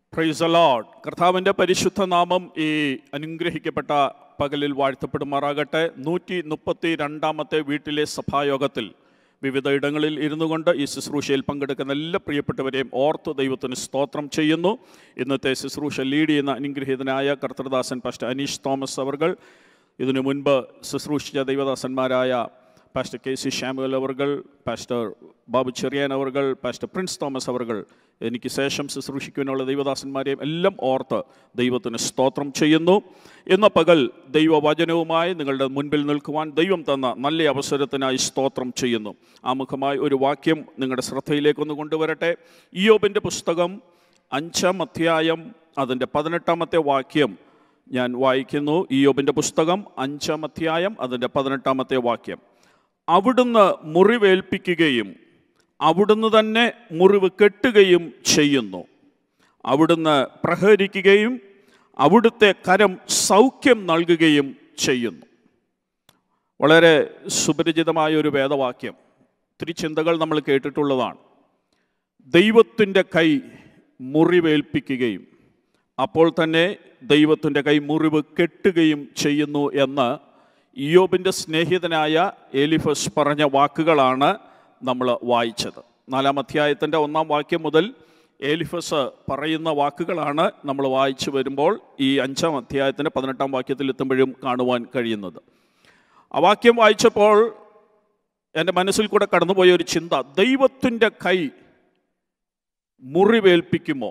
price load കർത്താവിൻ്റെ പരിശുദ്ധ നാമം ഈ അനുഗ്രഹിക്കപ്പെട്ട പകലിൽ വാഴ്ത്തപ്പെടുമാറാകട്ടെ നൂറ്റി മുപ്പത്തി രണ്ടാമത്തെ വീട്ടിലെ സഭായോഗത്തിൽ വിവിധ ഇടങ്ങളിൽ ഇരുന്നു കൊണ്ട് ഈ ശുശ്രൂഷയിൽ പങ്കെടുക്കുന്ന എല്ലാ പ്രിയപ്പെട്ടവരെയും ഓർത്ത് ദൈവത്തിന് സ്തോത്രം ചെയ്യുന്നു ഇന്നത്തെ ശുശ്രൂഷ ലീഡ് ചെയ്യുന്ന അനുഗ്രഹീതനായ കർത്തൃദാസൻ പാസ്റ്റർ അനീഷ് തോമസ് അവർകൾ ഇതിനു മുൻപ് ശുശ്രൂഷിച്ച ദൈവദാസന്മാരായ പാസ്റ്റർ കെ സി ഷാമുവൽ അവർകൾ പാസ്റ്റർ ബാബു ചെറിയാൻ അവർകൾ പാസ്റ്റർ പ്രിൻസ് തോമസ് അവർകൾ എനിക്ക് ശേഷം ശുശ്രൂഷിക്കുവാനുള്ള ദൈവദാസന്മാരെയും എല്ലാം ഓർത്ത് ദൈവത്തിന് സ്തോത്രം ചെയ്യുന്നു ഇന്ന പകൽ ദൈവവചനവുമായി നിങ്ങളുടെ മുൻപിൽ നിൽക്കുവാൻ ദൈവം തന്ന നല്ല അവസരത്തിനായി സ്തോത്രം ചെയ്യുന്നു ആമുഖമായി ഒരു വാക്യം നിങ്ങളുടെ ശ്രദ്ധയിലേക്കൊന്ന് കൊണ്ടുവരട്ടെ ഇയോബിൻ്റെ പുസ്തകം അഞ്ചാം അധ്യായം അതിൻ്റെ പതിനെട്ടാമത്തെ വാക്യം ഞാൻ വായിക്കുന്നു ഇയോബിൻ്റെ പുസ്തകം അഞ്ചാം അധ്യായം അതിൻ്റെ പതിനെട്ടാമത്തെ വാക്യം അവിടുന്ന് മുറിവേൽപ്പിക്കുകയും അവിടുന്ന് തന്നെ മുറിവ് കെട്ടുകയും ചെയ്യുന്നു അവിടുന്ന് പ്രഹരിക്കുകയും അവിടുത്തെ കരം സൗഖ്യം നൽകുകയും ചെയ്യുന്നു വളരെ സുപരിചിതമായ ഒരു വേദവാക്യം ഒത്തിരി ചിന്തകൾ നമ്മൾ കേട്ടിട്ടുള്ളതാണ് ദൈവത്തിൻ്റെ കൈ മുറിവേൽപ്പിക്കുകയും അപ്പോൾ തന്നെ ദൈവത്തിൻ്റെ കൈ മുറിവ് കെട്ടുകയും ചെയ്യുന്നു എന്ന് ഇയോബിൻ്റെ സ്നേഹിതനായ എലിഫസ് പറഞ്ഞ വാക്കുകളാണ് നമ്മൾ വായിച്ചത് നാലാം അധ്യായത്തിൻ്റെ ഒന്നാം വാക്യം മുതൽ എലിഫസ് പറയുന്ന വാക്കുകളാണ് നമ്മൾ വായിച്ചു വരുമ്പോൾ ഈ അഞ്ചാം അധ്യായത്തിൻ്റെ പതിനെട്ടാം വാക്യത്തിൽ എത്തുമ്പോഴും കാണുവാൻ കഴിയുന്നത് ആ വാക്യം വായിച്ചപ്പോൾ എൻ്റെ മനസ്സിൽ കൂടെ കടന്നുപോയ ഒരു ചിന്ത ദൈവത്തിൻ്റെ കൈ മുറിവേൽപ്പിക്കുമോ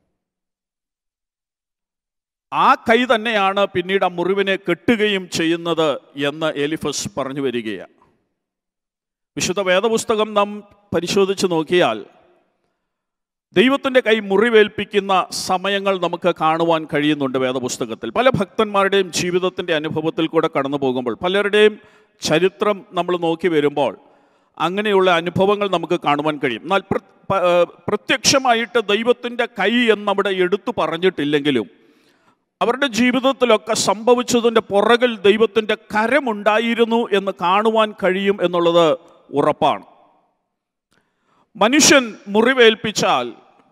ആ കൈ തന്നെയാണ് പിന്നീട് ആ മുറിവിനെ കെട്ടുകയും ചെയ്യുന്നത് എന്ന് എലിഫസ് പറഞ്ഞു വരികയാണ് വിശുദ്ധ വേദപുസ്തകം നാം പരിശോധിച്ച് നോക്കിയാൽ ദൈവത്തിൻ്റെ കൈ മുറിവേൽപ്പിക്കുന്ന സമയങ്ങൾ നമുക്ക് കാണുവാൻ കഴിയുന്നുണ്ട് വേദപുസ്തകത്തിൽ പല ഭക്തന്മാരുടെയും ജീവിതത്തിൻ്റെ അനുഭവത്തിൽ കൂടെ കടന്നു പോകുമ്പോൾ പലരുടെയും ചരിത്രം നമ്മൾ നോക്കി വരുമ്പോൾ അങ്ങനെയുള്ള അനുഭവങ്ങൾ നമുക്ക് കാണുവാൻ കഴിയും എന്നാൽ പ്രത്യക്ഷമായിട്ട് ദൈവത്തിൻ്റെ കൈ എന്നവിടെ എടുത്തു പറഞ്ഞിട്ടില്ലെങ്കിലും അവരുടെ ജീവിതത്തിലൊക്കെ സംഭവിച്ചതിൻ്റെ പുറകിൽ ദൈവത്തിൻ്റെ കരമുണ്ടായിരുന്നു എന്ന് കാണുവാൻ കഴിയും എന്നുള്ളത് ഉറപ്പാണ് മനുഷ്യൻ മുറിവേൽപ്പിച്ചാൽ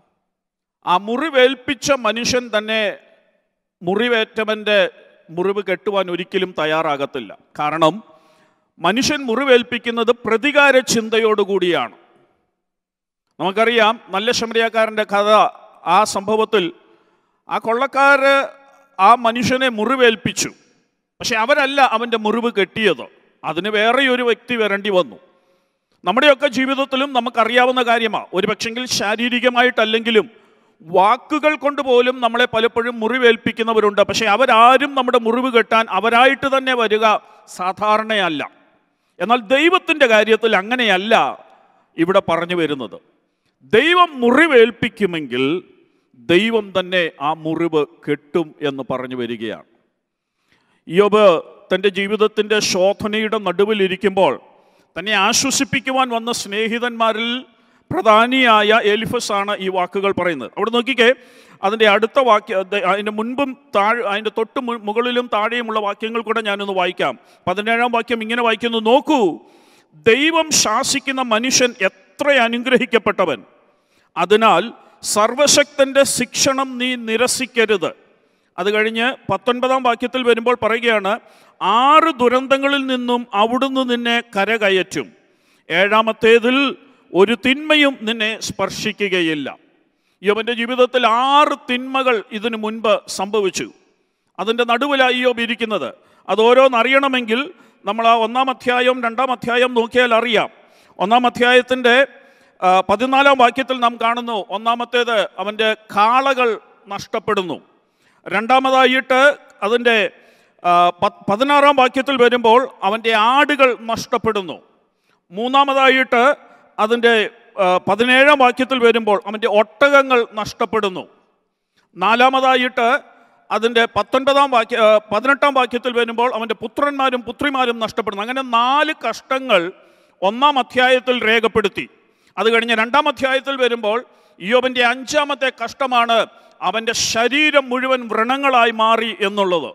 ആ മുറിവേൽപ്പിച്ച മനുഷ്യൻ തന്നെ മുറിവേറ്റവൻ്റെ മുറിവ് കെട്ടുവാൻ ഒരിക്കലും തയ്യാറാകത്തില്ല കാരണം മനുഷ്യൻ മുറിവേൽപ്പിക്കുന്നത് പ്രതികാര ചിന്തയോടുകൂടിയാണ് നമുക്കറിയാം നല്ല ശമരിയാക്കാരൻ്റെ കഥ ആ സംഭവത്തിൽ ആ കൊള്ളക്കാര് ആ മനുഷ്യനെ മുറിവേൽപ്പിച്ചു പക്ഷെ അവരല്ല അവൻ്റെ മുറിവ് കെട്ടിയത് അതിന് വേറെ ഒരു വ്യക്തി വരേണ്ടി വന്നു നമ്മുടെയൊക്കെ ജീവിതത്തിലും നമുക്കറിയാവുന്ന കാര്യമാണ് ഒരു പക്ഷെങ്കിൽ ശാരീരികമായിട്ടല്ലെങ്കിലും വാക്കുകൾ കൊണ്ട് പോലും നമ്മളെ പലപ്പോഴും മുറിവേൽപ്പിക്കുന്നവരുണ്ട് പക്ഷെ അവരാരും നമ്മുടെ മുറിവ് കെട്ടാൻ അവരായിട്ട് തന്നെ വരിക സാധാരണയല്ല എന്നാൽ ദൈവത്തിൻ്റെ കാര്യത്തിൽ അങ്ങനെയല്ല ഇവിടെ പറഞ്ഞു വരുന്നത് ദൈവം മുറിവേൽപ്പിക്കുമെങ്കിൽ ദൈവം തന്നെ ആ മുറിവ് കെട്ടും എന്ന് പറഞ്ഞു വരികയാണ് യോബ് തൻ്റെ ജീവിതത്തിൻ്റെ ശോധനയുടെ നടുവിലിരിക്കുമ്പോൾ തന്നെ ആശ്വസിപ്പിക്കുവാൻ വന്ന സ്നേഹിതന്മാരിൽ പ്രധാനിയായ എലിഫസ് ആണ് ഈ വാക്കുകൾ പറയുന്നത് അവിടെ നോക്കിക്കേ അതിൻ്റെ അടുത്ത വാക്യ അതിൻ്റെ മുൻപും താഴെ അതിൻ്റെ തൊട്ട് മുകളിലും താഴെയുമുള്ള വാക്യങ്ങൾ കൂടെ ഞാനൊന്ന് വായിക്കാം പതിനേഴാം വാക്യം ഇങ്ങനെ വായിക്കുന്നു നോക്കൂ ദൈവം ശാസിക്കുന്ന മനുഷ്യൻ എത്ര അനുഗ്രഹിക്കപ്പെട്ടവൻ അതിനാൽ സർവശക്തന്റെ ശിക്ഷണം നീ നിരസിക്കരുത് അത് കഴിഞ്ഞ് പത്തൊൻപതാം വാക്യത്തിൽ വരുമ്പോൾ പറയുകയാണ് ആറ് ദുരന്തങ്ങളിൽ നിന്നും അവിടുന്ന് നിന്നെ കരകയറ്റും ഏഴാമത്തേതിൽ ഒരു തിന്മയും നിന്നെ സ്പർശിക്കുകയില്ല യോബിൻ്റെ ജീവിതത്തിൽ ആറ് തിന്മകൾ ഇതിനു മുൻപ് സംഭവിച്ചു അതിൻ്റെ നടുവിലായി യോബ് ഇരിക്കുന്നത് അത് ഓരോന്നറിയണമെങ്കിൽ നമ്മൾ ആ ഒന്നാം അധ്യായം രണ്ടാം അധ്യായം നോക്കിയാൽ അറിയാം ഒന്നാം അധ്യായത്തിൻ്റെ പതിനാലാം വാക്യത്തിൽ നാം കാണുന്നു ഒന്നാമത്തേത് അവൻ്റെ കാളകൾ നഷ്ടപ്പെടുന്നു രണ്ടാമതായിട്ട് അതിൻ്റെ പതിനാറാം വാക്യത്തിൽ വരുമ്പോൾ അവൻ്റെ ആടുകൾ നഷ്ടപ്പെടുന്നു മൂന്നാമതായിട്ട് അതിൻ്റെ പതിനേഴാം വാക്യത്തിൽ വരുമ്പോൾ അവൻ്റെ ഒട്ടകങ്ങൾ നഷ്ടപ്പെടുന്നു നാലാമതായിട്ട് അതിൻ്റെ പത്തൊൻപതാം വാക്യ പതിനെട്ടാം വാക്യത്തിൽ വരുമ്പോൾ അവൻ്റെ പുത്രന്മാരും പുത്രിമാരും നഷ്ടപ്പെടുന്നു അങ്ങനെ നാല് കഷ്ടങ്ങൾ ഒന്നാം അധ്യായത്തിൽ രേഖപ്പെടുത്തി അത് കഴിഞ്ഞ് രണ്ടാം അധ്യായത്തിൽ വരുമ്പോൾ ഇയോബിൻ്റെ അഞ്ചാമത്തെ കഷ്ടമാണ് അവൻ്റെ ശരീരം മുഴുവൻ വ്രണങ്ങളായി മാറി എന്നുള്ളത്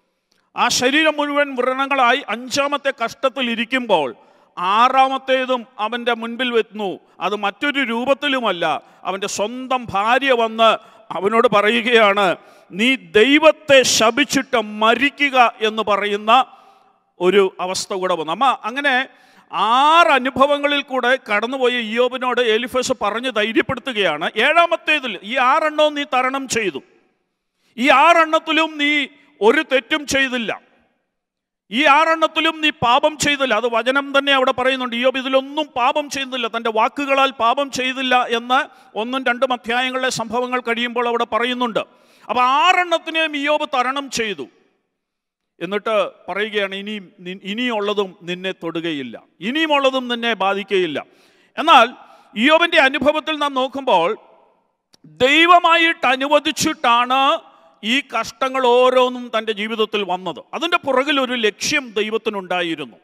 ആ ശരീരം മുഴുവൻ വ്രണങ്ങളായി അഞ്ചാമത്തെ കഷ്ടത്തിൽ ഇരിക്കുമ്പോൾ ആറാമത്തേതും അവൻ്റെ മുൻപിൽ വെത്തുന്നു അത് മറ്റൊരു രൂപത്തിലുമല്ല അവൻ്റെ സ്വന്തം ഭാര്യ വന്ന് അവനോട് പറയുകയാണ് നീ ദൈവത്തെ ശപിച്ചിട്ട് മരിക്കുക എന്ന് പറയുന്ന ഒരു അവസ്ഥ കൂടെ വന്നു അമ്മ അങ്ങനെ ആറ് അനുഭവങ്ങളിൽ കൂടെ കടന്നുപോയ ഇയോബിനോട് എലിഫസ് പറഞ്ഞ് ധൈര്യപ്പെടുത്തുകയാണ് ഏഴാമത്തേതിൽ ഈ ആറെണ്ണവും നീ തരണം ചെയ്തു ഈ ആറെണ്ണത്തിലും നീ ഒരു തെറ്റും ചെയ്തില്ല ഈ ആറെണ്ണത്തിലും നീ പാപം ചെയ്തില്ല അത് വചനം തന്നെ അവിടെ പറയുന്നുണ്ട് ഇയോബ് ഇതിലൊന്നും പാപം ചെയ്യുന്നില്ല തൻ്റെ വാക്കുകളാൽ പാപം ചെയ്തില്ല എന്ന് ഒന്നും രണ്ടും അധ്യായങ്ങളിലെ സംഭവങ്ങൾ കഴിയുമ്പോൾ അവിടെ പറയുന്നുണ്ട് അപ്പൊ ആറെണ്ണത്തിനെയും ഇയോബ് തരണം ചെയ്തു എന്നിട്ട് പറയുകയാണ് ഇനിയും നി- ഇനിയുള്ളതും നിന്നെ തൊടുകയില്ല ഇനിയുമുള്ളതും നിന്നെ ബാധിക്കുകയില്ല എന്നാൽ ഇയോബിന്റെ അനുഭവത്തിൽ നാം നോക്കുമ്പോൾ ദൈവമായിട്ട് അനുവദിച്ചിട്ടാണ് ഈ കഷ്ടങ്ങൾ ഓരോന്നും തൻ്റെ ജീവിതത്തിൽ വന്നത് അതിൻ്റെ പുറകിൽ ഒരു ലക്ഷ്യം ദൈവത്തിനുണ്ടായിരുന്നു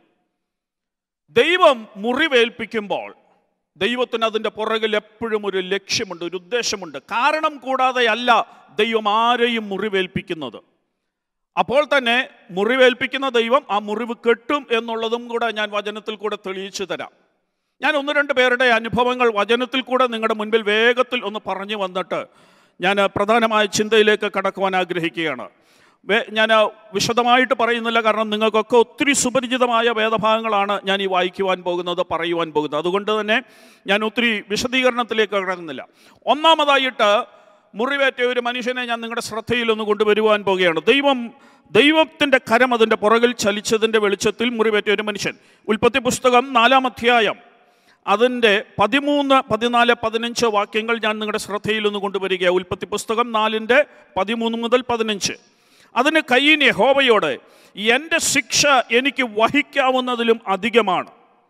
ദൈവം മുറിവേൽപ്പിക്കുമ്പോൾ ദൈവത്തിന് അതിൻ്റെ പുറകിൽ എപ്പോഴും ഒരു ലക്ഷ്യമുണ്ട് ഒരു ഉദ്ദേശമുണ്ട് കാരണം കൂടാതെ അല്ല ദൈവം ആരെയും മുറിവേൽപ്പിക്കുന്നത് അപ്പോൾ തന്നെ മുറിവേൽപ്പിക്കുന്ന ദൈവം ആ മുറിവ് കെട്ടും എന്നുള്ളതും കൂടെ ഞാൻ വചനത്തിൽ കൂടെ തെളിയിച്ചു തരാം ഞാൻ ഒന്ന് രണ്ട് പേരുടെ അനുഭവങ്ങൾ വചനത്തിൽ കൂടെ നിങ്ങളുടെ മുൻപിൽ വേഗത്തിൽ ഒന്ന് പറഞ്ഞു വന്നിട്ട് ഞാൻ പ്രധാനമായ ചിന്തയിലേക്ക് കടക്കുവാൻ ആഗ്രഹിക്കുകയാണ് വേ- ഞാൻ വിശദമായിട്ട് പറയുന്നില്ല കാരണം നിങ്ങൾക്കൊക്കെ ഒത്തിരി സുപരിചിതമായ വേദഭാഗങ്ങളാണ് ഞാൻ ഈ വായിക്കുവാൻ പോകുന്നത് പറയുവാൻ പോകുന്നത് അതുകൊണ്ട് തന്നെ ഞാൻ ഒത്തിരി വിശദീകരണത്തിലേക്ക് കടക്കുന്നില്ല ഒന്നാമതായിട്ട് മുറിവേറ്റ ഒരു മനുഷ്യനെ ഞാൻ നിങ്ങളുടെ ശ്രദ്ധയിൽ ഒന്ന് കൊണ്ടുവരുവാൻ പോകുകയാണ് ദൈവം ദൈവത്തിൻ്റെ കരം അതിൻ്റെ പുറകിൽ ചലിച്ചതിൻ്റെ വെളിച്ചത്തിൽ മുറിവേറ്റ ഒരു മനുഷ്യൻ ഉൽപ്പത്തി പുസ്തകം നാലാം അധ്യായം അതിൻ്റെ പതിമൂന്ന് പതിനാല് പതിനഞ്ച് വാക്യങ്ങൾ ഞാൻ നിങ്ങളുടെ ശ്രദ്ധയിൽ ഒന്ന് കൊണ്ടുവരിക ഉൽപ്പത്തി പുസ്തകം നാലിൻ്റെ പതിമൂന്ന് മുതൽ പതിനഞ്ച് അതിന് കയ്യൻ യഹോവയോട് എൻ്റെ ശിക്ഷ എനിക്ക് വഹിക്കാവുന്നതിലും അധികമാണ്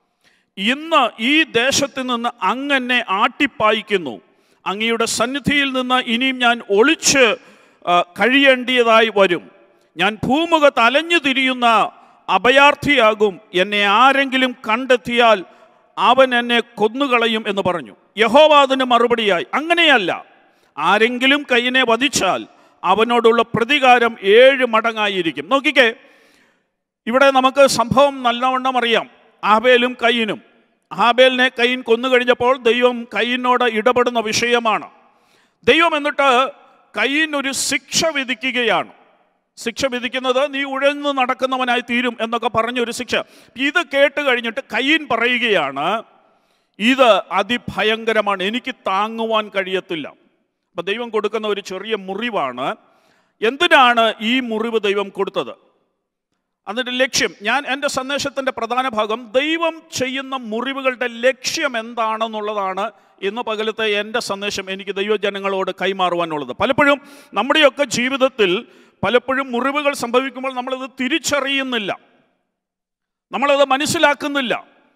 ഇന്ന് ഈ ദേശത്ത് നിന്ന് അങ്ങനെ ആട്ടിപ്പായിക്കുന്നു അങ്ങയുടെ സന്നിധിയിൽ നിന്ന് ഇനിയും ഞാൻ ഒളിച്ച് ആ, കഴിയേണ്ടിയതായി വരും ഞാൻ ഭൂമുഖത്ത് അലഞ്ഞു തിരിയുന്ന അഭയാർത്ഥിയാകും എന്നെ ആരെങ്കിലും കണ്ടെത്തിയാൽ അവൻ എന്നെ കൊന്നുകളയും എന്ന് പറഞ്ഞു യഹോവ അതിന് മറുപടിയായി അങ്ങനെയല്ല ആരെങ്കിലും കയ്യനെ വധിച്ചാൽ അവനോടുള്ള പ്രതികാരം ഏഴ് മടങ്ങായിരിക്കും നോക്കിക്കേ ഇവിടെ നമുക്ക് സംഭവം നല്ലവണ്ണം അറിയാം ആബേലും കയ്യനും ആബേലിനെ കയ്യൻ കൊന്നു കഴിഞ്ഞപ്പോൾ ദൈവം കയ്യനോട് ഇടപെടുന്ന വിഷയമാണ് ദൈവം എന്നിട്ട് കയ്യൻ ഒരു ശിക്ഷ വിധിക്കുകയാണ് ശിക്ഷ വിധിക്കുന്നത് നീ ഉഴന്ന് നടക്കുന്നവനായി തീരും എന്നൊക്കെ പറഞ്ഞൊരു ശിക്ഷ ഇത് കേട്ട് കഴിഞ്ഞിട്ട് കയ്യൻ പറയുകയാണ് ഇത് അതിഭയങ്കരമാണ് എനിക്ക് താങ്ങുവാൻ കഴിയത്തില്ല അപ്പം ദൈവം കൊടുക്കുന്ന ഒരു ചെറിയ മുറിവാണ് എന്തിനാണ് ഈ മുറിവ് ദൈവം കൊടുത്തത് അതിൻ്റെ ലക്ഷ്യം ഞാൻ എൻ്റെ സന്ദേശത്തിൻ്റെ പ്രധാന ഭാഗം ദൈവം ചെയ്യുന്ന മുറിവുകളുടെ ലക്ഷ്യം എന്താണെന്നുള്ളതാണ് ഇന്ന് പകലത്തെ എൻ്റെ സന്ദേശം എനിക്ക് ദൈവജനങ്ങളോട് കൈമാറുവാനുള്ളത് പലപ്പോഴും നമ്മുടെയൊക്കെ ജീവിതത്തിൽ പലപ്പോഴും മുറിവുകൾ സംഭവിക്കുമ്പോൾ നമ്മളത് തിരിച്ചറിയുന്നില്ല നമ്മളത് മനസ്സിലാക്കുന്നില്ല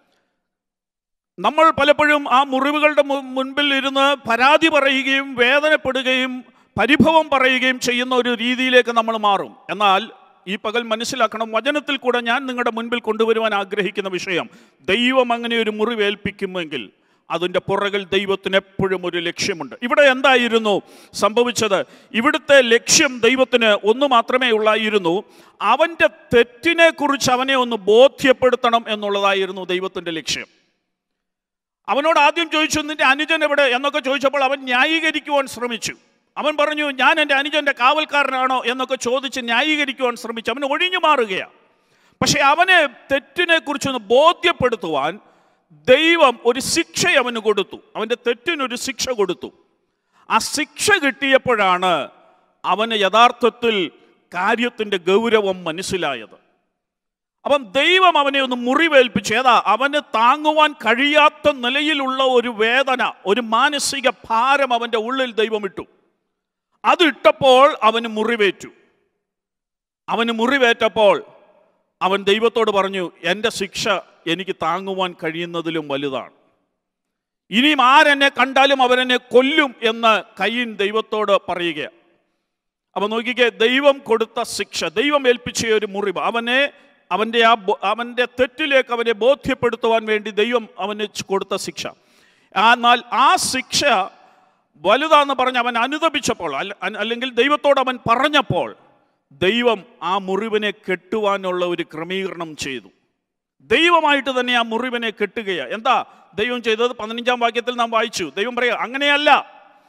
നമ്മൾ പലപ്പോഴും ആ മുറിവുകളുടെ മു- മുൻപിൽ ഇരുന്ന് പരാതി പറയുകയും വേദനപ്പെടുകയും പരിഭവം പറയുകയും ചെയ്യുന്ന ഒരു രീതിയിലേക്ക് നമ്മൾ മാറും എന്നാൽ ഈ പകൽ മനസ്സിലാക്കണം വചനത്തിൽ കൂടെ ഞാൻ നിങ്ങളുടെ മുൻപിൽ കൊണ്ടുവരുവാൻ ആഗ്രഹിക്കുന്ന വിഷയം ദൈവം അങ്ങനെ ഒരു മുറിവേൽപ്പിക്കുമെങ്കിൽ അതിൻ്റെ പുറകിൽ ദൈവത്തിന് എപ്പോഴും ഒരു ലക്ഷ്യമുണ്ട് ഇവിടെ എന്തായിരുന്നു സംഭവിച്ചത് ഇവിടുത്തെ ലക്ഷ്യം ദൈവത്തിന് ഒന്ന് മാത്രമേ ഉള്ളായിരുന്നു അവൻ്റെ തെറ്റിനെ കുറിച്ച് അവനെ ഒന്ന് ബോധ്യപ്പെടുത്തണം എന്നുള്ളതായിരുന്നു ദൈവത്തിൻ്റെ ലക്ഷ്യം അവനോട് ആദ്യം ചോദിച്ചു നിന്റെ അനുജൻ എവിടെ എന്നൊക്കെ ചോദിച്ചപ്പോൾ അവൻ ന്യായീകരിക്കുവാൻ ശ്രമിച്ചു അവൻ പറഞ്ഞു ഞാൻ എൻ്റെ അനുജൻ്റെ കാവൽക്കാരനാണോ എന്നൊക്കെ ചോദിച്ച് ന്യായീകരിക്കുവാൻ ശ്രമിച്ചു അവൻ ഒഴിഞ്ഞു മാറുകയാണ് പക്ഷെ അവനെ തെറ്റിനെ കുറിച്ചൊന്ന് ബോധ്യപ്പെടുത്തുവാൻ ദൈവം ഒരു ശിക്ഷ അവന് കൊടുത്തു അവൻ്റെ തെറ്റിനൊരു ശിക്ഷ കൊടുത്തു ആ ശിക്ഷ കിട്ടിയപ്പോഴാണ് അവന് യഥാർത്ഥത്തിൽ കാര്യത്തിൻ്റെ ഗൗരവം മനസ്സിലായത് അപ്പം ദൈവം അവനെ ഒന്ന് മുറിവേൽപ്പിച്ചു ഏതാ അവന് താങ്ങുവാൻ കഴിയാത്ത നിലയിലുള്ള ഒരു വേദന ഒരു മാനസിക ഭാരം അവൻ്റെ ഉള്ളിൽ ദൈവം ഇട്ടു അത് ഇട്ടപ്പോൾ അവന് മുറിവേറ്റു അവന് മുറിവേറ്റപ്പോൾ അവൻ ദൈവത്തോട് പറഞ്ഞു എൻ്റെ ശിക്ഷ എനിക്ക് താങ്ങുവാൻ കഴിയുന്നതിലും വലുതാണ് ഇനിയും ആരെന്നെ കണ്ടാലും അവരെന്നെ കൊല്ലും എന്ന് കയ്യൻ ദൈവത്തോട് പറയുക അപ്പൊ നോക്കിക്കേ ദൈവം കൊടുത്ത ശിക്ഷ ദൈവം ഏൽപ്പിച്ച ഒരു മുറിവ് അവനെ അവൻ്റെ ആ ബോ- അവൻ്റെ തെറ്റിലേക്ക് അവനെ ബോധ്യപ്പെടുത്തുവാൻ വേണ്ടി ദൈവം അവന് ച് കൊടുത്ത ശിക്ഷ എന്നാൽ ആ ശിക്ഷ വലുതാന്ന് പറഞ്ഞ് അവൻ അനുദപിച്ചപ്പോൾ അല്ല- അ- അല്ലെങ്കിൽ ദൈവത്തോട് അവൻ പറഞ്ഞപ്പോൾ ദൈവം ആ മുറിവിനെ കെട്ടുവാനുള്ള ഒരു ക്രമീകരണം ചെയ്തു ദൈവമായിട്ട് തന്നെ ആ മുറിവിനെ കെട്ടുകയാണ് എന്താ ദൈവം ചെയ്തത് പതിനഞ്ചാം വാക്യത്തിൽ നാം വായിച്ചു ദൈവം പറയുക അങ്ങനെയല്ല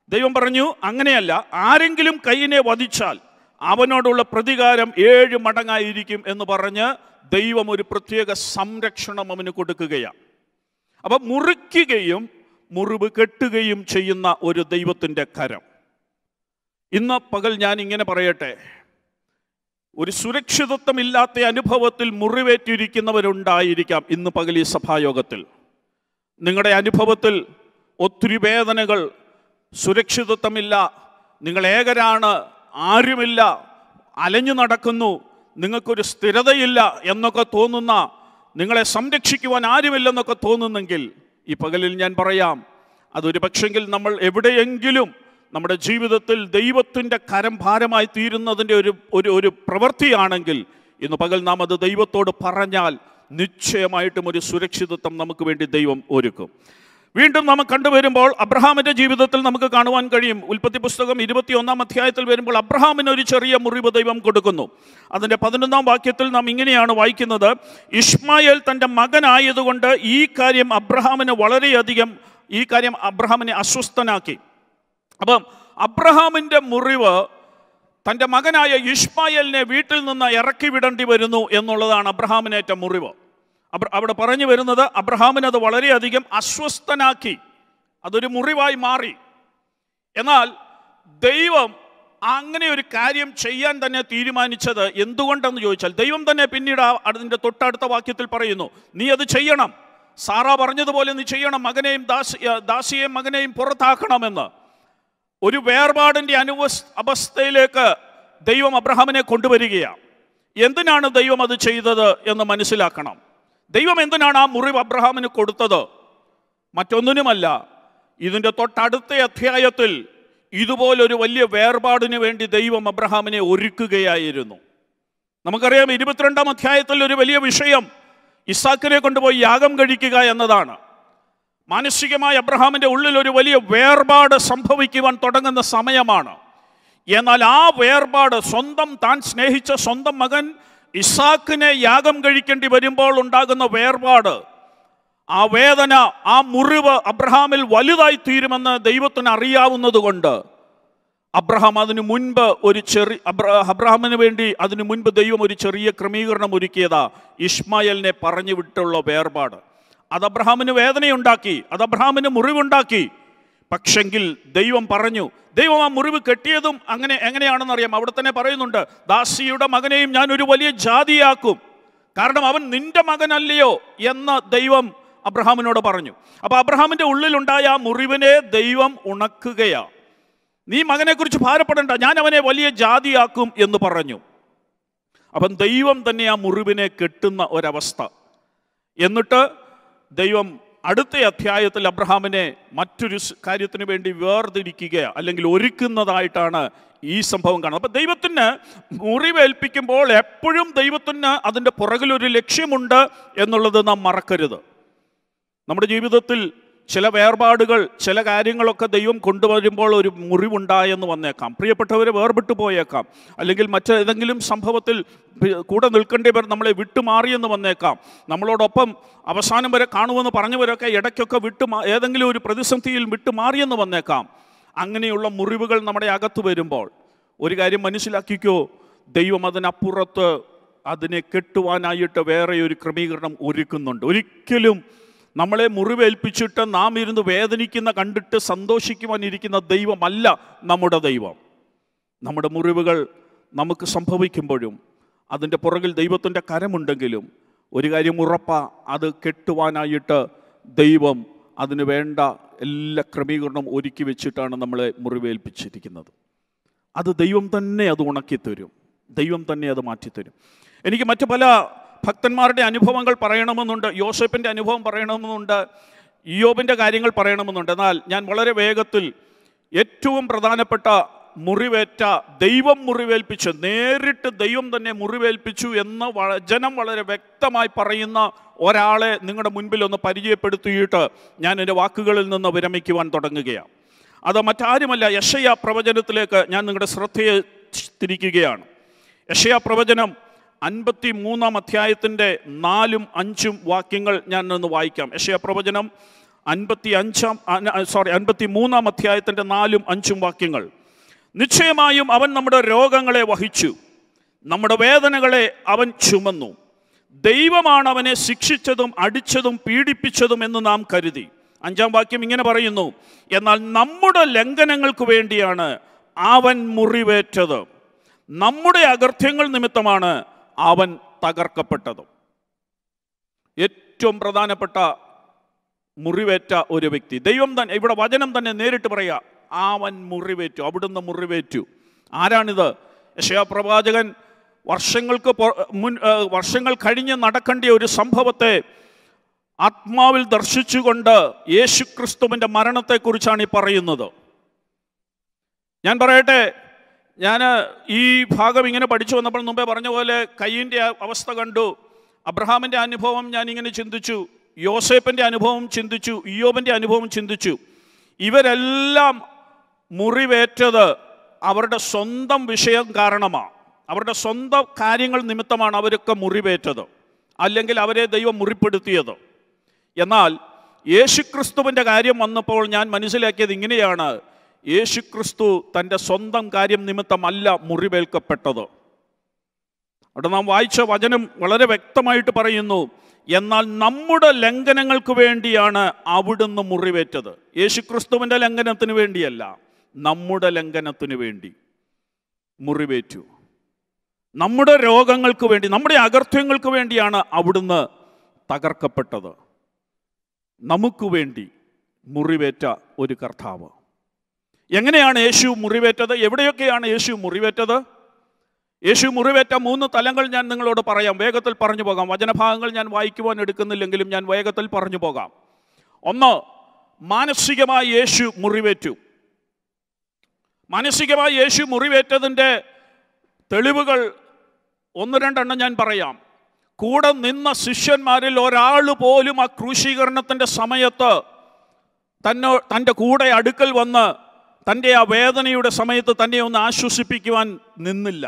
ദൈവം പറഞ്ഞു അങ്ങനെയല്ല ആരെങ്കിലും കൈയിനെ വധിച്ചാൽ അവനോടുള്ള പ്രതികാരം ഏഴ് മടങ്ങായിരിക്കും എന്ന് പറഞ്ഞ് ദൈവം ഒരു പ്രത്യേക സംരക്ഷണം അവന് കൊടുക്കുകയാണ് അപ്പം മുറിക്കുകയും മുറിവ് കെട്ടുകയും ചെയ്യുന്ന ഒരു ദൈവത്തിൻ്റെ കരം ഇന്ന് പകൽ ഞാൻ ഇങ്ങനെ പറയട്ടെ ഒരു സുരക്ഷിതത്വമില്ലാത്ത അനുഭവത്തിൽ മുറിവേറ്റിരിക്കുന്നവരുണ്ടായിരിക്കാം ഇന്ന് പകൽ ഈ സഭായോഗത്തിൽ നിങ്ങളുടെ അനുഭവത്തിൽ ഒത്തിരി വേദനകൾ സുരക്ഷിതത്വമില്ല നിങ്ങൾ ഏകരാണ് ആരുമില്ല അലഞ്ഞു നടക്കുന്നു നിങ്ങൾക്കൊരു സ്ഥിരതയില്ല എന്നൊക്കെ തോന്നുന്ന നിങ്ങളെ സംരക്ഷിക്കുവാൻ ആരുമില്ലെന്നൊക്കെ തോന്നുന്നെങ്കിൽ ഈ പകലിൽ ഞാൻ പറയാം അതൊരു പക്ഷെങ്കിൽ നമ്മൾ എവിടെയെങ്കിലും നമ്മുടെ ജീവിതത്തിൽ ദൈവത്തിൻ്റെ കരം ഭാരമായി തീരുന്നതിൻ്റെ ഒരു ഒരു ഒരു പ്രവൃത്തിയാണെങ്കിൽ ഇന്ന് പകൽ നാം അത് ദൈവത്തോട് പറഞ്ഞാൽ നിശ്ചയമായിട്ടും ഒരു സുരക്ഷിതത്വം നമുക്ക് വേണ്ടി ദൈവം ഒരുക്കും വീണ്ടും നാം കണ്ടുവരുമ്പോൾ അബ്രഹാമിന്റെ ജീവിതത്തിൽ നമുക്ക് കാണുവാൻ കഴിയും ഉൽപ്പത്തി പുസ്തകം ഇരുപത്തിയൊന്നാം അധ്യായത്തിൽ വരുമ്പോൾ അബ്രഹാമിന് ഒരു ചെറിയ മുറിവ് ദൈവം കൊടുക്കുന്നു അതിൻ്റെ പതിനൊന്നാം വാക്യത്തിൽ നാം ഇങ്ങനെയാണ് വായിക്കുന്നത് ഇഷ്മായേൽ തൻ്റെ മകനായതുകൊണ്ട് ഈ കാര്യം അബ്രഹാമിന് വളരെയധികം ഈ കാര്യം അബ്രഹാമിനെ അസ്വസ്ഥനാക്കി അപ്പം അബ്രഹാമിൻ്റെ മുറിവ് തൻ്റെ മകനായ ഇഷ്മായേലിനെ വീട്ടിൽ നിന്ന് ഇറക്കി വിടേണ്ടി വരുന്നു എന്നുള്ളതാണ് അബ്രഹാമിനേറ്റ മുറിവ് അബ്ര- അവിടെ പറഞ്ഞു വരുന്നത് അബ്രഹാമിനെ അത് വളരെയധികം അസ്വസ്ഥനാക്കി അതൊരു മുറിവായി മാറി എന്നാൽ ദൈവം അങ്ങനെ ഒരു കാര്യം ചെയ്യാൻ തന്നെ തീരുമാനിച്ചത് എന്തുകൊണ്ടെന്ന് ചോദിച്ചാൽ ദൈവം തന്നെ പിന്നീട് ആ- അതിൻ്റെ തൊട്ടടുത്ത വാക്യത്തിൽ പറയുന്നു നീ അത് ചെയ്യണം സാറ പറഞ്ഞതുപോലെ നീ ചെയ്യണം മകനെയും ദാസി ദാസിയെയും മകനെയും പുറത്താക്കണമെന്ന് ഒരു വേർപാടിൻ്റെ അനുവസ് അവസ്ഥയിലേക്ക് ദൈവം അബ്രഹാമിനെ കൊണ്ടുവരികയാണ് എന്തിനാണ് ദൈവം അത് ചെയ്തത് എന്ന് മനസ്സിലാക്കണം ദൈവം എന്തിനാണ് ആ മുറിവ് അബ്രഹാമിന് കൊടുത്തത് മറ്റൊന്നിനുമല്ല ഇതിൻ്റെ തൊട്ടടുത്ത അധ്യായത്തിൽ ഇതുപോലൊരു വലിയ വേർപാടിന് വേണ്ടി ദൈവം അബ്രഹാമിനെ ഒരുക്കുകയായിരുന്നു നമുക്കറിയാം ഇരുപത്തിരണ്ടാം അധ്യായത്തിൽ ഒരു വലിയ വിഷയം ഇസാക്കിനെ കൊണ്ടുപോയി യാഗം കഴിക്കുക എന്നതാണ് മാനസികമായ അബ്രഹാമിൻ്റെ ഉള്ളിൽ ഒരു വലിയ വേർപാട് സംഭവിക്കുവാൻ തുടങ്ങുന്ന സമയമാണ് എന്നാൽ ആ വേർപാട് സ്വന്തം താൻ സ്നേഹിച്ച സ്വന്തം മകൻ ഇസാക്കിനെ യാഗം കഴിക്കേണ്ടി വരുമ്പോൾ ഉണ്ടാകുന്ന വേർപാട് ആ വേദന ആ മുറിവ് അബ്രഹാമിൽ വലുതായി തീരുമെന്ന് ദൈവത്തിന് അറിയാവുന്നതുകൊണ്ട് അബ്രഹാം അതിനു മുൻപ് ഒരു ചെറിയ അബ്ര- അബ്രഹാമിന് വേണ്ടി അതിനു മുൻപ് ദൈവം ഒരു ചെറിയ ക്രമീകരണം ഒരുക്കിയതാ ഇഷ്മായലിനെ പറഞ്ഞു വിട്ടുള്ള വേർപാട് അത് അബ്രഹാമിന് വേദനയുണ്ടാക്കി അത് അബ്രഹാമിന് മുറിവുണ്ടാക്കി പക്ഷെങ്കിൽ ദൈവം പറഞ്ഞു ദൈവം ആ മുറിവ് കെട്ടിയതും അങ്ങനെ എങ്ങനെയാണെന്ന് അറിയാം അവിടെ തന്നെ പറയുന്നുണ്ട് ദാസിയുടെ മകനെയും ഞാൻ ഒരു വലിയ ജാതിയാക്കും കാരണം അവൻ നിന്റെ മകനല്ലയോ എന്ന് ദൈവം അബ്രഹാമിനോട് പറഞ്ഞു അപ്പൊ അബ്രഹാമിന്റെ ഉള്ളിലുണ്ടായ ആ മുറിവിനെ ദൈവം ഉണക്കുകയാണ് നീ മകനെക്കുറിച്ച് ഭാരപ്പെടേണ്ട ഞാൻ അവനെ വലിയ ജാതിയാക്കും എന്ന് പറഞ്ഞു അപ്പം ദൈവം തന്നെ ആ മുറിവിനെ കെട്ടുന്ന ഒരവസ്ഥ എന്നിട്ട് ദൈവം അടുത്ത അധ്യായത്തിൽ അബ്രഹാമിനെ മറ്റൊരു സ് കാര്യത്തിന് വേണ്ടി വേർതിരിക്കുക അല്ലെങ്കിൽ ഒരുക്കുന്നതായിട്ടാണ് ഈ സംഭവം കാണുന്നത് അപ്പം ദൈവത്തിന് മുറിവേൽപ്പിക്കുമ്പോൾ എപ്പോഴും ദൈവത്തിന് അതിൻ്റെ പുറകിലൊരു ലക്ഷ്യമുണ്ട് എന്നുള്ളത് നാം മറക്കരുത് നമ്മുടെ ജീവിതത്തിൽ ചില വേർപാടുകൾ ചില കാര്യങ്ങളൊക്കെ ദൈവം കൊണ്ടുവരുമ്പോൾ ഒരു മുറിവുണ്ടായെന്ന് വന്നേക്കാം പ്രിയപ്പെട്ടവരെ വേർപെട്ടു പോയേക്കാം അല്ലെങ്കിൽ മറ്റേതെങ്കിലും സംഭവത്തിൽ പി- കൂടെ നിൽക്കേണ്ടവർ നമ്മളെ വിട്ടുമാറിയെന്ന് വന്നേക്കാം നമ്മളോടൊപ്പം അവസാനം വരെ കാണുമെന്ന് പറഞ്ഞവരൊക്കെ ഇടയ്ക്കൊക്കെ വിട്ടു മാ- ഏതെങ്കിലും ഒരു പ്രതിസന്ധിയിൽ വിട്ടുമാറിയെന്ന് വന്നേക്കാം അങ്ങനെയുള്ള മുറിവുകൾ നമ്മുടെ അകത്ത് വരുമ്പോൾ ഒരു കാര്യം മനസ്സിലാക്കിക്കോ ദൈവം അതിനപ്പുറത്ത് അതിനെ കെട്ടുവാനായിട്ട് വേറെ ഒരു ക്രമീകരണം ഒരുക്കുന്നുണ്ട് ഒരിക്കലും നമ്മളെ മുറിവേൽപ്പിച്ചിട്ട് നാം ഇരുന്ന് വേദനിക്കുന്ന കണ്ടിട്ട് സന്തോഷിക്കുവാനിരിക്കുന്ന ദൈവമല്ല നമ്മുടെ ദൈവം നമ്മുടെ മുറിവുകൾ നമുക്ക് സംഭവിക്കുമ്പോഴും അതിൻ്റെ പുറകിൽ ദൈവത്തിൻ്റെ കരമുണ്ടെങ്കിലും ഒരു കാര്യം ഉറപ്പാ അത് കെട്ടുവാനായിട്ട് ദൈവം അതിന് വേണ്ട എല്ലാ ക്രമീകരണവും ഒരുക്കി വെച്ചിട്ടാണ് നമ്മളെ മുറിവേൽപ്പിച്ചിരിക്കുന്നത് അത് ദൈവം തന്നെ അത് ഉണക്കിത്തരും ദൈവം തന്നെ അത് മാറ്റിത്തരും എനിക്ക് മറ്റു പല ഭക്തന്മാരുടെ അനുഭവങ്ങൾ പറയണമെന്നുണ്ട് യോസഫിൻ്റെ അനുഭവം പറയണമെന്നുണ്ട് ഇയോബിൻ്റെ കാര്യങ്ങൾ പറയണമെന്നുണ്ട് എന്നാൽ ഞാൻ വളരെ വേഗത്തിൽ ഏറ്റവും പ്രധാനപ്പെട്ട മുറിവേറ്റ ദൈവം മുറിവേൽപ്പിച്ച് നേരിട്ട് ദൈവം തന്നെ മുറിവേൽപ്പിച്ചു എന്ന് വചനം വളരെ വ്യക്തമായി പറയുന്ന ഒരാളെ നിങ്ങളുടെ മുൻപിൽ ഒന്ന് പരിചയപ്പെടുത്തിയിട്ട് ഞാൻ എൻ്റെ വാക്കുകളിൽ നിന്ന് വിരമിക്കുവാൻ തുടങ്ങുകയാണ് അത് മറ്റാരുമല്ല യശയ പ്രവചനത്തിലേക്ക് ഞാൻ നിങ്ങളുടെ ശ്രദ്ധയെ തിരിക്കുകയാണ് യശയ പ്രവചനം അൻപത്തി മൂന്നാം അധ്യായത്തിൻ്റെ നാലും അഞ്ചും വാക്യങ്ങൾ ഞാൻ ഒന്ന് വായിക്കാം യശയ പ്രവചനം അൻപത്തി അഞ്ചാം സോറി അൻപത്തി മൂന്നാം അധ്യായത്തിൻ്റെ നാലും അഞ്ചും വാക്യങ്ങൾ നിശ്ചയമായും അവൻ നമ്മുടെ രോഗങ്ങളെ വഹിച്ചു നമ്മുടെ വേദനകളെ അവൻ ചുമന്നു ദൈവമാണ് അവനെ ശിക്ഷിച്ചതും അടിച്ചതും പീഡിപ്പിച്ചതും എന്ന് നാം കരുതി അഞ്ചാം വാക്യം ഇങ്ങനെ പറയുന്നു എന്നാൽ നമ്മുടെ ലംഘനങ്ങൾക്ക് വേണ്ടിയാണ് അവൻ മുറിവേറ്റത് നമ്മുടെ അകൃത്യങ്ങൾ നിമിത്തമാണ് അവൻ തകർക്കപ്പെട്ടത് ഏറ്റവും പ്രധാനപ്പെട്ട മുറിവേറ്റ ഒരു വ്യക്തി ദൈവം തന്നെ ഇവിടെ വചനം തന്നെ നേരിട്ട് പറയുക അവൻ മുറിവേറ്റു അവിടുന്ന് മുറിവേറ്റു ആരാണിത് യശയാ പ്രവാചകൻ വർഷങ്ങൾക്ക് പൊ- മുൻ ഏ, വർഷങ്ങൾ കഴിഞ്ഞ് നടക്കേണ്ട ഒരു സംഭവത്തെ ആത്മാവിൽ ദർശിച്ചുകൊണ്ട് യേശുക്രിസ്തുവിൻ്റെ മരണത്തെക്കുറിച്ചാണ് ഈ പറയുന്നത് ഞാൻ പറയട്ടെ ഞാൻ ഈ ഭാഗം ഇങ്ങനെ പഠിച്ചു വന്നപ്പോൾ മുമ്പേ പറഞ്ഞ പോലെ കയ്യിൻ്റെ അവസ്ഥ കണ്ടു അബ്രഹാമിൻ്റെ അനുഭവം ഞാൻ ഇങ്ങനെ ചിന്തിച്ചു യോസേപ്പിൻ്റെ അനുഭവം ചിന്തിച്ചു ഇയോബിൻ്റെ അനുഭവം ചിന്തിച്ചു ഇവരെല്ലാം മുറിവേറ്റത് അവരുടെ സ്വന്തം വിഷയം കാരണമാണ് അവരുടെ സ്വന്തം കാര്യങ്ങൾ നിമിത്തമാണ് അവരൊക്കെ മുറിവേറ്റത് അല്ലെങ്കിൽ അവരെ ദൈവം മുറിപ്പെടുത്തിയത് എന്നാൽ യേശുക്രിസ്തുവിൻ്റെ കാര്യം വന്നപ്പോൾ ഞാൻ മനസ്സിലാക്കിയത് ഇങ്ങനെയാണ് യേശുക്രിസ്തു തൻ്റെ സ്വന്തം കാര്യം നിമിത്തമല്ല മുറിവേൽക്കപ്പെട്ടത് അവിടെ നാം വായിച്ച വചനം വളരെ വ്യക്തമായിട്ട് പറയുന്നു എന്നാൽ നമ്മുടെ ലംഘനങ്ങൾക്ക് വേണ്ടിയാണ് അവിടുന്ന് മുറിവേറ്റത് യേശുക്രിസ്തുവിൻ്റെ ലംഘനത്തിന് വേണ്ടിയല്ല നമ്മുടെ ലംഘനത്തിന് വേണ്ടി മുറിവേറ്റു നമ്മുടെ രോഗങ്ങൾക്ക് വേണ്ടി നമ്മുടെ അകർത്യങ്ങൾക്ക് വേണ്ടിയാണ് അവിടുന്ന് തകർക്കപ്പെട്ടത് നമുക്ക് വേണ്ടി മുറിവേറ്റ ഒരു കർത്താവ് എങ്ങനെയാണ് യേശു മുറിവേറ്റത് എവിടെയൊക്കെയാണ് യേശു മുറിവേറ്റത് യേശു മുറിവേറ്റ മൂന്ന് തലങ്ങൾ ഞാൻ നിങ്ങളോട് പറയാം വേഗത്തിൽ പറഞ്ഞു പോകാം വചനഭാഗങ്ങൾ ഞാൻ വായിക്കുവാൻ എടുക്കുന്നില്ലെങ്കിലും ഞാൻ വേഗത്തിൽ പറഞ്ഞു പോകാം ഒന്ന് മാനസികമായി യേശു മുറിവേറ്റു മാനസികമായി യേശു മുറിവേറ്റതിൻ്റെ തെളിവുകൾ ഒന്ന് രണ്ടെണ്ണം ഞാൻ പറയാം കൂടെ നിന്ന ശിഷ്യന്മാരിൽ ഒരാൾ പോലും ആ ക്രൂശീകരണത്തിൻ്റെ സമയത്ത് തന്നോ തൻ്റെ കൂടെ അടുക്കൽ വന്ന് തൻ്റെ ആ വേദനയുടെ സമയത്ത് തന്നെ ഒന്ന് ആശ്വസിപ്പിക്കുവാൻ നിന്നില്ല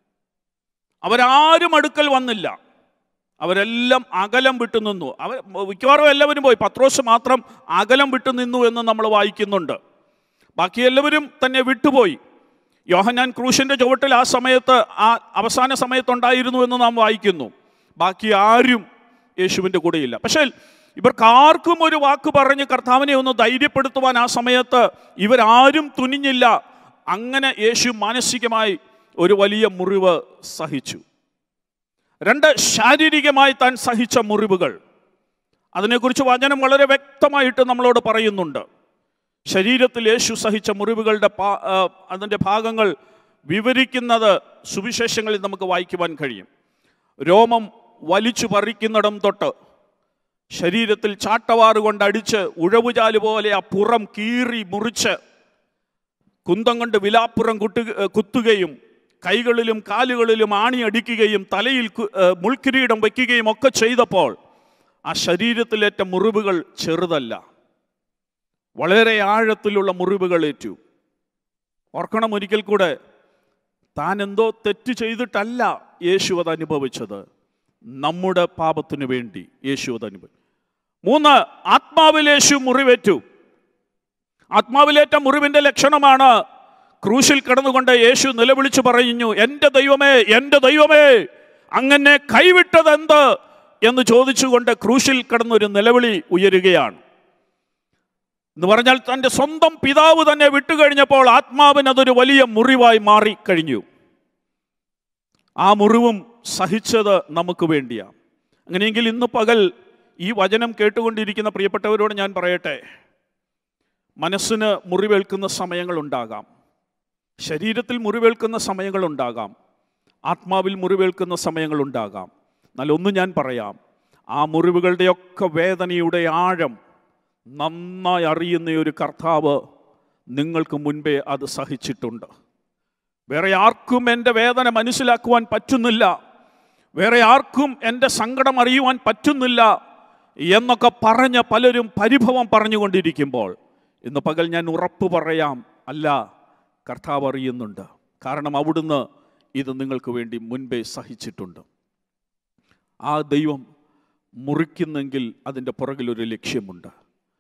അവരാരും അടുക്കൽ വന്നില്ല അവരെല്ലാം അകലം വിട്ടു നിന്നു അവർ മിക്കവാറും എല്ലാവരും പോയി പത്രോസ് മാത്രം അകലം വിട്ടു നിന്നു എന്ന് നമ്മൾ വായിക്കുന്നുണ്ട് ബാക്കി എല്ലാവരും തന്നെ വിട്ടുപോയി യോഹന്നാൻ ക്രൂശിൻ്റെ ചുവട്ടിൽ ആ സമയത്ത് ആ അവസാന സമയത്തുണ്ടായിരുന്നു എന്ന് നാം വായിക്കുന്നു ബാക്കി ആരും യേശുവിൻ്റെ കൂടെയില്ല പക്ഷേ ഇവർക്ക് ആർക്കും ഒരു വാക്ക് പറഞ്ഞ് കർത്താവിനെ ഒന്ന് ധൈര്യപ്പെടുത്തുവാൻ ആ സമയത്ത് ഇവരാരും തുനിഞ്ഞില്ല അങ്ങനെ യേശു മാനസികമായി ഒരു വലിയ മുറിവ് സഹിച്ചു രണ്ട് ശാരീരികമായി താൻ സഹിച്ച മുറിവുകൾ അതിനെക്കുറിച്ച് വചനം വളരെ വ്യക്തമായിട്ട് നമ്മളോട് പറയുന്നുണ്ട് ശരീരത്തിൽ യേശു സഹിച്ച മുറിവുകളുടെ പാ ആ, അതിൻ്റെ ഭാഗങ്ങൾ വിവരിക്കുന്നത് സുവിശേഷങ്ങളിൽ നമുക്ക് വായിക്കുവാൻ കഴിയും രോമം വലിച്ചു പറിക്കുന്നിടം തൊട്ട് ശരീരത്തിൽ ചാട്ടവാറ് കൊണ്ട് അടിച്ച് ഉഴവുചാല് പോലെ ആ പുറം കീറി മുറിച്ച് കുന്തം കൊണ്ട് വിലാപ്പുറം കുട്ടു കുത്തുകയും കൈകളിലും കാലുകളിലും ആണി അടിക്കുകയും തലയിൽ കു- ഏ, മുൾക്കിരീടം വയ്ക്കുകയും ഒക്കെ ചെയ്തപ്പോൾ ആ ശരീരത്തിലേറ്റ മുറിവുകൾ ചെറുതല്ല വളരെ ആഴത്തിലുള്ള മുറിവുകൾ ഏറ്റു ഓർക്കണം ഒരിക്കൽ കൂടെ താൻ എന്തോ തെറ്റ് ചെയ്തിട്ടല്ല യേശു അത് അനുഭവിച്ചത് നമ്മുടെ പാപത്തിനു വേണ്ടി യേശു അത് അനുഭവിച്ചു മൂന്ന് ആത്മാവിൽ യേശു മുറിവേറ്റു ആത്മാവിലേറ്റ മുറിവിന്റെ ലക്ഷണമാണ് ക്രൂശിൽ കിടന്നുകൊണ്ട് യേശു നിലവിളിച്ചു പറഞ്ഞു എൻ്റെ ദൈവമേ എൻ്റെ ദൈവമേ അങ്ങനെ കൈവിട്ടതെന്ത് എന്ന് ചോദിച്ചുകൊണ്ട് ക്രൂശിൽ കിടന്നൊരു നിലവിളി ഉയരുകയാണ് എന്ന് പറഞ്ഞാൽ തൻ്റെ സ്വന്തം പിതാവ് തന്നെ വിട്ടുകഴിഞ്ഞപ്പോൾ ആത്മാവിന് അതൊരു വലിയ മുറിവായി മാറിക്കഴിഞ്ഞു ആ മുറിവും സഹിച്ചത് നമുക്ക് വേണ്ടിയാണ് അങ്ങനെയെങ്കിൽ ഇന്ന് പകൽ ഈ വചനം കേട്ടുകൊണ്ടിരിക്കുന്ന പ്രിയപ്പെട്ടവരോട് ഞാൻ പറയട്ടെ മനസ്സിന് മുറിവേൽക്കുന്ന സമയങ്ങളുണ്ടാകാം ശരീരത്തിൽ മുറിവേൽക്കുന്ന സമയങ്ങളുണ്ടാകാം ആത്മാവിൽ മുറിവേൽക്കുന്ന സമയങ്ങളുണ്ടാകാം എന്നാൽ ഒന്ന് ഞാൻ പറയാം ആ മുറിവുകളുടെയൊക്കെ വേദനയുടെ ആഴം നന്നായി അറിയുന്ന ഒരു കർത്താവ് നിങ്ങൾക്ക് മുൻപേ അത് സഹിച്ചിട്ടുണ്ട് വേറെ ആർക്കും എൻ്റെ വേദന മനസ്സിലാക്കുവാൻ പറ്റുന്നില്ല വേറെ ആർക്കും എൻ്റെ സങ്കടം അറിയുവാൻ പറ്റുന്നില്ല എന്നൊക്കെ പറഞ്ഞ് പലരും പരിഭവം പറഞ്ഞുകൊണ്ടിരിക്കുമ്പോൾ ഇന്ന് പകൽ ഞാൻ ഉറപ്പ് പറയാം അല്ല കർത്താവ് അറിയുന്നുണ്ട് കാരണം അവിടുന്ന് ഇത് നിങ്ങൾക്ക് വേണ്ടി മുൻപേ സഹിച്ചിട്ടുണ്ട് ആ ദൈവം മുറിക്കുന്നെങ്കിൽ അതിൻ്റെ പുറകിലൊരു ലക്ഷ്യമുണ്ട്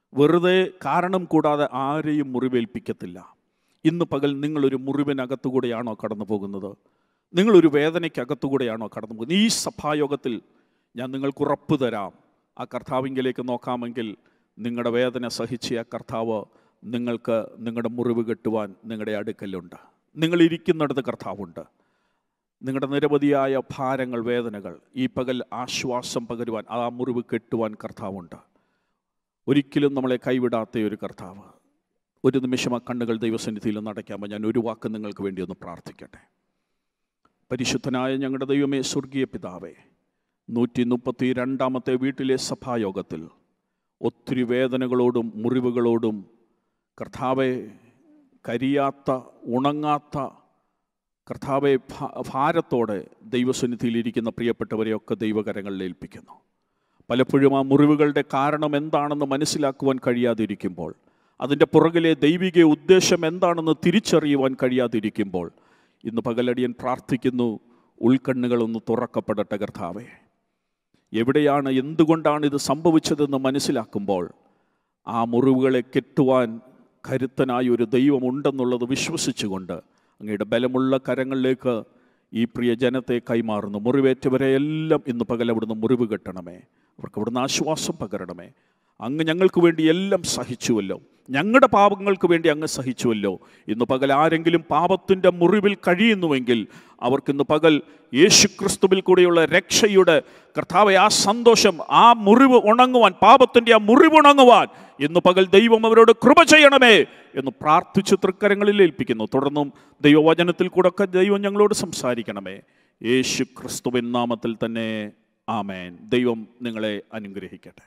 വെറുതെ കാരണം കൂടാതെ ആരെയും മുറിവേൽപ്പിക്കത്തില്ല ഇന്ന് പകൽ നിങ്ങളൊരു മുറിവിനകത്തുകൂടെയാണോ കടന്നു പോകുന്നത് നിങ്ങളൊരു വേദനയ്ക്കകത്തുകൂടെയാണോ കടന്നു പോകുന്നത് ഈ സഭായോഗത്തിൽ ഞാൻ നിങ്ങൾക്ക് ഉറപ്പ് തരാം ആ കർത്താവിങ്കിലേക്ക് നോക്കാമെങ്കിൽ നിങ്ങളുടെ വേദന സഹിച്ച ആ കർത്താവ് നിങ്ങൾക്ക് നിങ്ങളുടെ മുറിവ് കെട്ടുവാൻ നിങ്ങളുടെ അടുക്കലുണ്ട് നിങ്ങൾ ഇരിക്കുന്നിടത്ത് കർത്താവുണ്ട് നിങ്ങളുടെ നിരവധിയായ ഭാരങ്ങൾ വേദനകൾ ഈ പകൽ ആശ്വാസം പകരുവാൻ ആ മുറിവ് കെട്ടുവാൻ കർത്താവുണ്ട് ഒരിക്കലും നമ്മളെ കൈവിടാത്ത ഒരു കർത്താവ് ഒരു നിമിഷം ആ കണ്ണുകൾ ദൈവസന്നിധിയിൽ ഒന്ന് അടയ്ക്കാമ്പോൾ ഞാൻ ഒരു വാക്ക് നിങ്ങൾക്ക് വേണ്ടി ഒന്ന് പ്രാർത്ഥിക്കട്ടെ പരിശുദ്ധനായ ഞങ്ങളുടെ ദൈവമേ സ്വർഗീയ പിതാവേ നൂറ്റി മുപ്പത്തി രണ്ടാമത്തെ വീട്ടിലെ സഭായോഗത്തിൽ ഒത്തിരി വേദനകളോടും മുറിവുകളോടും കർത്താവെ കരിയാത്ത ഉണങ്ങാത്ത കർത്താവെ ഭാ- ഭാരത്തോടെ ദൈവസന്നിധിയിലിരിക്കുന്ന പ്രിയപ്പെട്ടവരെയൊക്കെ ദൈവകരങ്ങളിൽ ഏൽപ്പിക്കുന്നു പലപ്പോഴും ആ മുറിവുകളുടെ കാരണം എന്താണെന്ന് മനസ്സിലാക്കുവാൻ കഴിയാതിരിക്കുമ്പോൾ അതിൻ്റെ പുറകിലെ ദൈവിക ഉദ്ദേശം എന്താണെന്ന് തിരിച്ചറിയുവാൻ കഴിയാതിരിക്കുമ്പോൾ ഇന്ന് പകലടിയൻ പ്രാർത്ഥിക്കുന്നു ഉൾക്കണ്ണുകളൊന്ന് തുറക്കപ്പെടട്ടെ കർത്താവേ എവിടെയാണ് എന്തുകൊണ്ടാണ് ഇത് സംഭവിച്ചതെന്ന് മനസ്സിലാക്കുമ്പോൾ ആ മുറിവുകളെ കെട്ടുവാൻ കരുത്തനായ ഒരു ദൈവമുണ്ടെന്നുള്ളത് വിശ്വസിച്ചുകൊണ്ട് അങ്ങയുടെ ബലമുള്ള കരങ്ങളിലേക്ക് ഈ പ്രിയ ജനത്തെ കൈമാറുന്നു മുറിവേറ്റവരെ എല്ലാം ഇന്ന് പകൽ അവിടുന്ന് മുറിവ് കെട്ടണമേ അവർക്ക് അവിടുന്ന് ആശ്വാസം പകരണമേ അങ്ങ് ഞങ്ങൾക്ക് വേണ്ടി എല്ലാം സഹിച്ചുവല്ലോ ഞങ്ങളുടെ പാപങ്ങൾക്ക് വേണ്ടി അങ്ങ് സഹിച്ചുവല്ലോ ഇന്ന് പകൽ ആരെങ്കിലും പാപത്തിൻ്റെ മുറിവിൽ കഴിയുന്നുവെങ്കിൽ അവർക്കിന്ന് പകൽ യേശു ക്രിസ്തുവിൽ കൂടെയുള്ള രക്ഷയുടെ കർത്താവെ ആ സന്തോഷം ആ മുറിവ് ഉണങ്ങുവാൻ പാപത്തിൻ്റെ ആ മുറിവ് ഉണങ്ങുവാൻ ഇന്ന് പകൽ ദൈവം അവരോട് കൃപ ചെയ്യണമേ എന്ന് പ്രാർത്ഥിച്ച് തൃക്കരങ്ങളിൽ ഏൽപ്പിക്കുന്നു തുടർന്നും ദൈവവചനത്തിൽ കൂടെ ഒക്കെ ദൈവം ഞങ്ങളോട് സംസാരിക്കണമേ യേശു ക്രിസ്തുവിൻ നാമത്തിൽ തന്നെ ആമേൻ ദൈവം നിങ്ങളെ അനുഗ്രഹിക്കട്ടെ